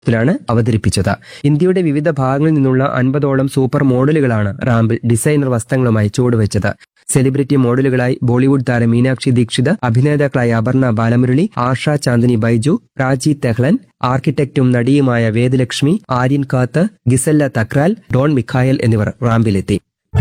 ത്തിലാണ് അവതരിപ്പിച്ചത് ഇന്ത്യയുടെ വിവിധ ഭാഗങ്ങളിൽ നിന്നുള്ള അൻപതോളം സൂപ്പർ മോഡലുകളാണ് റാമ്പിൽ ഡിസൈനർ വസ്ത്രങ്ങളുമായി ചുവടുവെച്ചത് സെലിബ്രിറ്റി മോഡലുകളായി ബോളിവുഡ് താരം മീനാക്ഷി ദീക്ഷിത് അഭിനേതാക്കളായ അപർണ ബാലമുരളി ആഷ ചാന്ദിനി ബൈജു പ്രാചി തെഹ്ലൻ ആർക്കിടെക്റ്റും നടിയുമായ വേദലക്ഷ്മി ആര്യൻ കാത്ത് ഗിസല്ല തക്രാൽ ഡോൺ മിഖായൽ എന്നിവർ റാമ്പിലെത്തി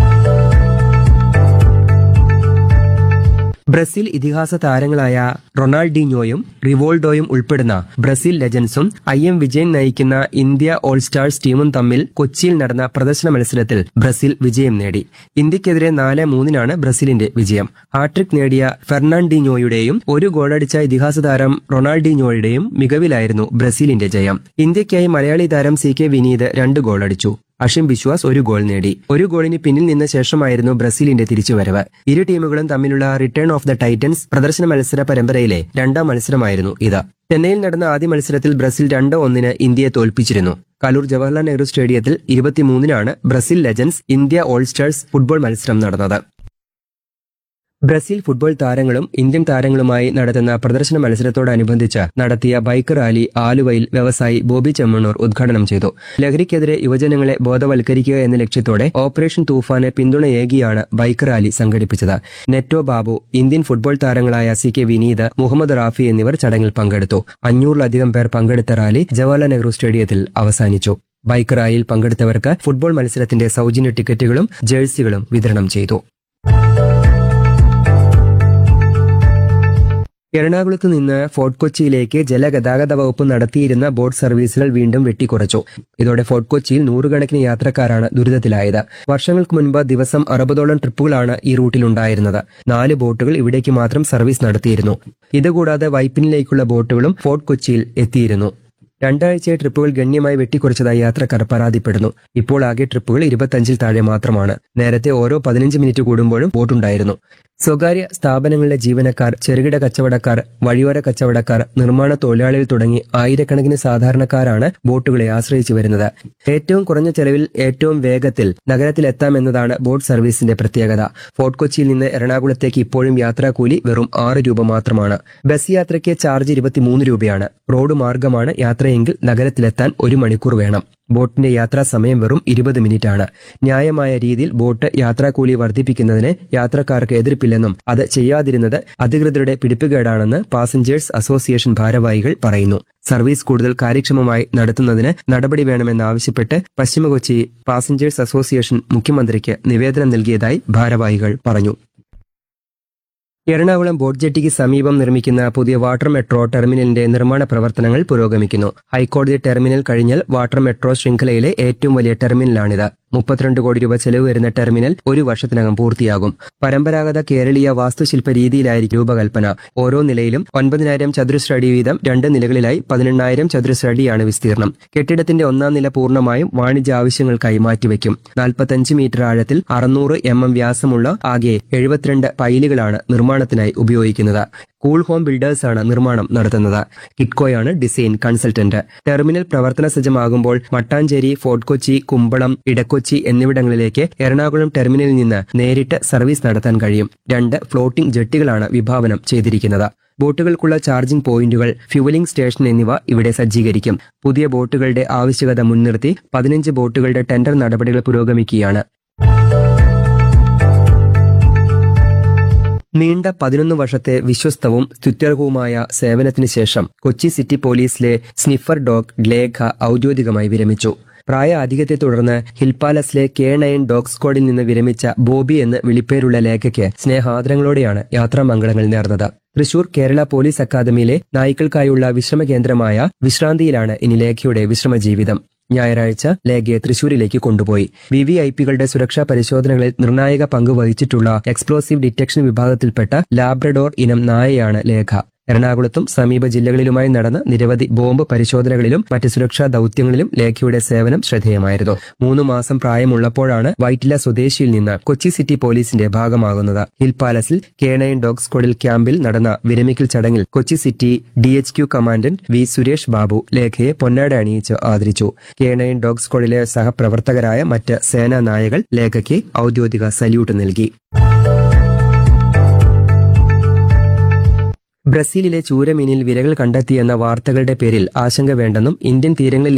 ബ്രസീൽ ഇതിഹാസ താരങ്ങളായ റൊണാൾഡിനോയും റിവോൾഡോയും ഉൾപ്പെടുന്ന ബ്രസീൽ ലെജൻസും ഐ എം വിജയൻ നയിക്കുന്ന ഇന്ത്യ ഓൾ സ്റ്റാർസ് ടീമും തമ്മിൽ കൊച്ചിയിൽ നടന്ന പ്രദർശന മത്സരത്തിൽ ബ്രസീൽ വിജയം നേടി ഇന്ത്യക്കെതിരെ നാല് മൂന്നിനാണ് ബ്രസീലിന്റെ വിജയം ഹാട്രിക് നേടിയ ഫെർണാണ്ടിനോയുടെയും ഒരു ഗോളടിച്ച ഇതിഹാസ താരം റൊണാൾഡിനോയുടെയും മികവിലായിരുന്നു ബ്രസീലിന്റെ ജയം ഇന്ത്യയ്ക്കായി മലയാളി താരം സി കെ വിനീത് രണ്ട് ഗോളടിച്ചു അഷിം വിശ്വാസ് ഒരു ഗോൾ നേടി ഒരു ഗോളിന് പിന്നിൽ നിന്ന ശേഷമായിരുന്നു ബ്രസീലിന്റെ തിരിച്ചുവരവ് ഇരു ടീമുകളും തമ്മിലുള്ള റിട്ടേൺ ഓഫ് ദ ടൈറ്റൻസ് പ്രദർശന മത്സര പരമ്പരയിലെ രണ്ടാം മത്സരമായിരുന്നു ഇത് ചെന്നൈയിൽ നടന്ന ആദ്യ മത്സരത്തിൽ ബ്രസീൽ രണ്ട് ഒന്നിന് ഇന്ത്യയെ തോൽപ്പിച്ചിരുന്നു കലൂർ ജവഹർലാൽ നെഹ്റു സ്റ്റേഡിയത്തിൽ ഇരുപത്തിമൂന്നിനാണ് Brazil legends India all stars football മത്സരം നടന്നത് ബ്രസീൽ ഫുട്ബോൾ താരങ്ങളും ഇന്ത്യൻ താരങ്ങളുമായി നടത്തുന്ന പ്രദർശന മത്സരത്തോടനുബന്ധിച്ച് നടത്തിയ ബൈക്ക് റാലി ആലുവയിൽ വ്യവസായി ബോബി ചെമ്മണ്ണൂർ ഉദ്ഘാടനം ചെയ്തു ലഹരിക്കെതിരെ യുവജനങ്ങളെ ബോധവൽക്കരിക്കുക എന്ന ലക്ഷ്യത്തോടെ ഓപ്പറേഷൻ തൂഫാന് പിന്തുണയേകിയാണ് ബൈക്ക് റാലി സംഘടിപ്പിച്ചത് നെറ്റോ ബാബു ഇന്ത്യൻ ഫുട്ബോൾ താരങ്ങളായ സി കെ വിനീത് മുഹമ്മദ് റാഫി എന്നിവർ ചടങ്ങിൽ പങ്കെടുത്തു അഞ്ഞൂറിലധികം പേർ പങ്കെടുത്ത റാലി ജവഹർലാൽ നെഹ്റു സ്റ്റേഡിയത്തിൽ അവസാനിച്ചു ബൈക്ക് റാലിയിൽ പങ്കെടുത്തവർക്ക് ഫുട്ബോൾ മത്സരത്തിന്റെ സൗജന്യ ടിക്കറ്റുകളും ജേഴ്സികളും വിതരണം ചെയ്തു എറണാകുളത്ത് നിന്ന് ഫോർട്ട് കൊച്ചിയിലേക്ക് ജലഗതാഗത വകുപ്പ് നടത്തിയിരുന്ന ബോട്ട് സർവീസുകൾ വീണ്ടും വെട്ടിക്കുറച്ചു ഇതോടെ ഫോർട്ട് കൊച്ചിയിൽ നൂറുകണക്കിന് യാത്രക്കാരാണ് ദുരിതത്തിലായത് വർഷങ്ങൾക്ക് മുൻപ് ദിവസം അറുപതോളം ട്രിപ്പുകളാണ് ഈ റൂട്ടിലുണ്ടായിരുന്നത് നാല് ബോട്ടുകൾ ഇവിടേക്ക് മാത്രം സർവീസ് നടത്തിയിരുന്നു ഇതുകൂടാതെ വൈപ്പിനിലേക്കുള്ള ബോട്ടുകളും ഫോർട്ട് കൊച്ചിയിൽ എത്തിയിരുന്നു രണ്ടാഴ്ചയായി ട്രിപ്പുകൾ ഗണ്യമായി വെട്ടിക്കുറച്ചതായി യാത്രക്കാർ പരാതിപ്പെടുന്നു ഇപ്പോൾ ആകെ ട്രിപ്പുകൾ ഇരുപത്തഞ്ചിൽ താഴെ മാത്രമാണ് നേരത്തെ ഓരോ പതിനഞ്ച് മിനിറ്റ് കൂടുമ്പോഴും ബോട്ടുണ്ടായിരുന്നു സ്വകാര്യ സ്ഥാപനങ്ങളിലെ ജീവനക്കാർ ചെറുകിട കച്ചവടക്കാർ വഴിയോര കച്ചവടക്കാർ നിർമ്മാണ തൊഴിലാളികൾ തുടങ്ങി ആയിരക്കണക്കിന് സാധാരണക്കാരാണ് ബോട്ടുകളെ ആശ്രയിച്ചു വരുന്നത് ഏറ്റവും കുറഞ്ഞ ചെലവിൽ ഏറ്റവും വേഗത്തിൽ നഗരത്തിലെത്താമെന്നതാണ് ബോട്ട് സർവീസിന്റെ പ്രത്യേകത ഫോർട്ട് കൊച്ചിയിൽ നിന്ന് എറണാകുളത്തേക്ക് ഇപ്പോഴും യാത്രാക്കൂലി വെറും ആറ് രൂപ മാത്രമാണ് ബസ് യാത്രയ്ക്ക് ചാർജ് ഇരുപത്തിമൂന്ന് രൂപയാണ് റോഡ് മാർഗമാണ് യാത്രയെങ്കിൽ നഗരത്തിലെത്താൻ ഒരു മണിക്കൂർ വേണം ബോട്ടിന്റെ യാത്രാ സമയം വെറും ഇരുപത് മിനിറ്റ് ആണ് ന്യായമായ രീതിയിൽ ബോട്ട് യാത്രാക്കൂലി വർദ്ധിപ്പിക്കുന്നതിന് യാത്രക്കാർക്ക് എതിർപ്പില്ലെന്നും അത് ചെയ്യാതിരുന്നത് അധികൃതരുടെ പിടിപ്പുകേടാണെന്ന് പാസഞ്ചേഴ്സ് അസോസിയേഷൻ ഭാരവാഹികൾ പറയുന്നു സർവീസ് കൂടുതൽ കാര്യക്ഷമമായി നടത്തുന്നതിന് നടപടി വേണമെന്നാവശ്യപ്പെട്ട് പശ്ചിമ കൊച്ചി പാസഞ്ചേഴ്സ് അസോസിയേഷൻ മുഖ്യമന്ത്രിക്ക് നിവേദനം നൽകിയതായി ഭാരവാഹികൾ പറഞ്ഞു എറണാകുളം ബോട്ട് ജെട്ടിക്ക് സമീപം നിർമ്മിക്കുന്ന പുതിയ വാട്ടർ മെട്രോ ടെർമിനലിന്റെ നിർമ്മാണ പ്രവർത്തനങ്ങൾ പുരോഗമിക്കുന്നു ഹൈക്കോടതി ടെർമിനൽ കഴിഞ്ഞാൽ വാട്ടർ മെട്രോ ശൃംഖലയിലെ ഏറ്റവും വലിയ ടെർമിനലാണിത് മുപ്പത്തിരണ്ട് കോടി രൂപ ചെലവ് വരുന്ന ടെർമിനൽ ഒരു വർഷത്തിനകം പൂർത്തിയാകും പരമ്പരാഗത കേരളീയ വാസ്തുശില്പ രീതിയിലായിരിക്കും രൂപകൽപ്പന ഓരോ നിലയിലും ഒൻപതിനായിരം ചതുരശ്ര അടി വീതം രണ്ട് നിലകളിലായി പതിനെണ്ണായിരം ചതുരശ്ര അടിയാണ് വിസ്തീർണം കെട്ടിടത്തിന്റെ ഒന്നാം നില പൂർണ്ണമായും വാണിജ്യ ആവശ്യങ്ങൾക്കായി മാറ്റിവെക്കും നാൽപ്പത്തഞ്ച് മീറ്റർ ആഴത്തിൽ അറുന്നൂറ് എം എം വ്യാസമുള്ള ആകെ എഴുപത്തിരണ്ട് പൈലുകളാണ് നിർമ്മാണത്തിനായി ഉപയോഗിക്കുന്നത് കൂൾ ഹോം ബിൽഡേഴ്സ് ആണ് നിർമ്മാണം നടത്തുന്നത് കിറ്റ്കോയാണ് ഡിസൈൻ കൺസൾട്ടന്റ് ടെർമിനൽ പ്രവർത്തന സജ്ജമാകുമ്പോൾ മട്ടാഞ്ചേരി ഫോർട്ട് കൊച്ചി കുമ്പളം ഇടക്കൊച്ചി എന്നിവിടങ്ങളിലേക്ക് എറണാകുളം ടെർമിനലിൽ നിന്ന് നേരിട്ട് സർവീസ് നടത്താൻ കഴിയും രണ്ട് ഫ്ലോട്ടിംഗ് ജെട്ടികളാണ് വിഭാവനം ചെയ്തിരിക്കുന്നത് ബോട്ടുകൾക്കുള്ള ചാർജിംഗ് പോയിന്റുകൾ ഫ്യൂവലിംഗ് സ്റ്റേഷൻ എന്നിവ ഇവിടെ സജ്ജീകരിക്കും പുതിയ ബോട്ടുകളുടെ ആവശ്യകത മുൻനിർത്തി പതിനഞ്ച് ബോട്ടുകളുടെ ടെൻഡർ നടപടികൾ പുരോഗമിക്കുകയാണ് നീണ്ട പതിനൊന്ന് വർഷത്തെ വിശ്വസ്തവും സ്തുത്യർഹവുമായ സേവനത്തിന് ശേഷം കൊച്ചി സിറ്റി പോലീസിലെ സ്നിഫർ ഡോഗ് ലേഖ ഔദ്യോഗികമായി വിരമിച്ചു പ്രായ അധികത്തെ തുടർന്ന് ഹിൽ പാലസിലെ കെ നയൻ ഡോഗ് സ്ക്വാഡിൽ നിന്ന് വിരമിച്ച ബോബി എന്ന് വിളിപ്പേരുള്ള ലേഖയ്ക്ക് സ്നേഹാദരങ്ങളോടെയാണ് യാത്രാമംഗളങ്ങൾ നേർന്നത് തൃശൂർ കേരള പോലീസ് അക്കാദമിയിലെ നായ്ക്കൾക്കായുള്ള വിശ്രമ കേന്ദ്രമായ വിശ്രാന്തിയിലാണ് ഇനി ലേഖയുടെ വിശ്രമ ജീവിതം ഞായറാഴ്ച ലേഖയെ തൃശൂരിലേക്ക് കൊണ്ടുപോയി വി വി ഐ പികളുടെ സുരക്ഷാ പരിശോധനകളിൽ നിർണായക പങ്ക് വഹിച്ചിട്ടുള്ള എക്സ്പ്ലോസീവ് ഡിറ്റക്ഷൻ വിഭാഗത്തിൽപ്പെട്ട ലാബ്രഡോർ ഇനം നായയാണ് ലേഖ എറണാകുളത്തും സമീപ ജില്ലകളിലുമായി നടന്ന നിരവധി ബോംബ് പരിശോധനകളിലും മറ്റ് സുരക്ഷാ ദൌത്യങ്ങളിലും ലേഖയുടെ സേവനം ശ്രദ്ധേയമായിരുന്നു മൂന്ന് മാസം പ്രായമുള്ളപ്പോഴാണ് വൈറ്റില സ്വദേശിയിൽ നിന്ന് കൊച്ചി സിറ്റി പോലീസിന്റെ ഭാഗമാകുന്നത് ഹിൽ പാലസിൽ കേണയൻ ഡോഗ് സ്ക്വാഡിൽ ക്യാമ്പിൽ നടന്ന വിരമിക്കൽ ചടങ്ങിൽ Kochi city D H Q commandant V Suresh Babu ലേഖയെ പൊന്നാട അണിയിച്ച് ആദരിച്ചു കേണയൻ ഡോഗ് സ്ക്വാഡിലെ സഹപ്രവർത്തകരായ മറ്റ് സേനാ നായകൾ ലേഖയ്ക്ക് ഔദ്യോഗിക സല്യൂട്ട് നൽകി ബ്രസീലിലെ ചൂരമീനിൽ വിരകൾ കണ്ടെത്തിയെന്ന വാർത്തകളുടെ പേരിൽ ആശങ്ക വേണ്ടെന്നും ഇന്ത്യൻ തീരങ്ങളിൽ